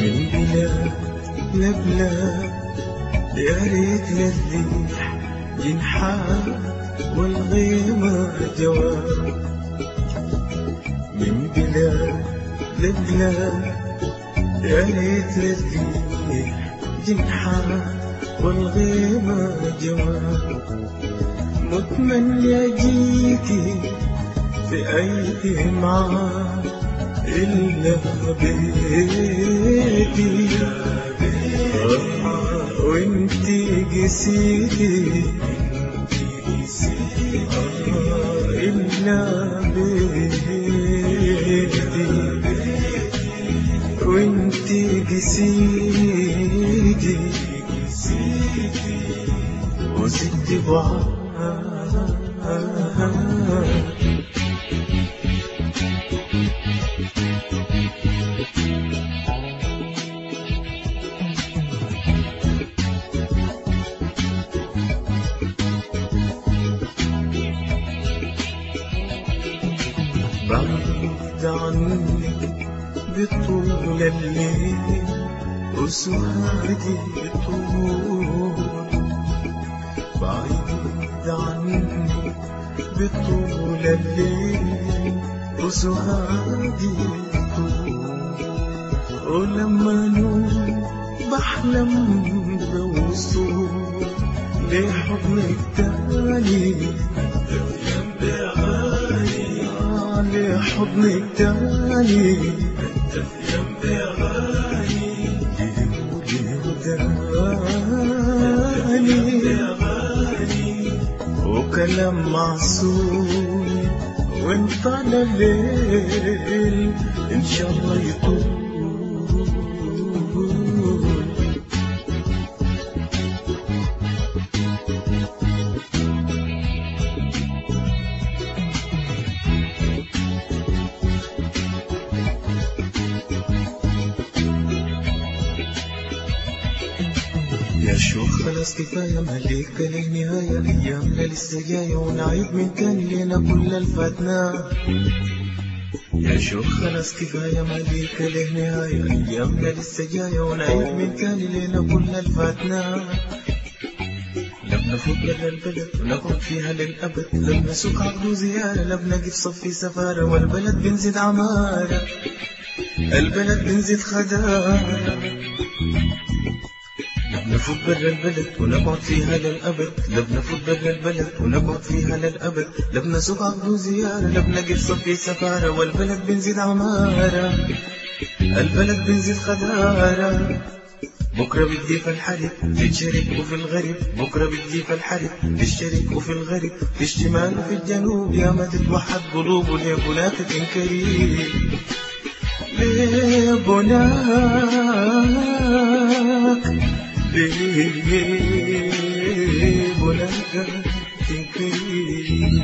من بلاد لبلاد يا ريت للريح جنحات والغيمة جواب من بلاد لبلاد يا ريت للريح جنحات والغيمة جواب متمنى جيتي في أيدي معاك إلا بيتي آه، وانتي قسيتي آه، إلا بيتي وانتي قسيتي وزدت بعاد بعيد عنك بطول الليل وسهادي بطول بعيد عنك بطول الليل وسهادي بطول ولما نوم بحلم بوصول لحضنك تاني آه، لحضنك تاني وكلام معسول وانت على الليل ان شاء الله يطول يا شوق خلاص كفاية مليك للنهاية أيامنا لسه جاية ونعيد من تاني لنا كل الفاتنا يا شوق خلاص كفاية مليك للنهاية أيامنا لسه جاية ونعيد من تاني لنا كل الفاتنا لما فوق برا البلد ونقعد فيها للأبد لما سوق عقد زيارة لما نقف صفي سفارة والبلد بنزيد عمارة البلد بنزيد خدارة نفوت برا البلد ونقعد فيها للأبد لبنا فوت برا البلد ونقعد فيها للأبد لبنا سوق عقد زيارة لبنا قف صفي سفارة والبلد بنزيد عمارة البلد بنزيد خدارة بكرة بدي في الحرب تتشارك وفي الغرب بكرة بدي في الحرب تشترك وفي الغرب في الشمال وفي الجنوب يا ما تتوحد قلوب وليه بنات تنكري ليه بناك ليه بناك تنكري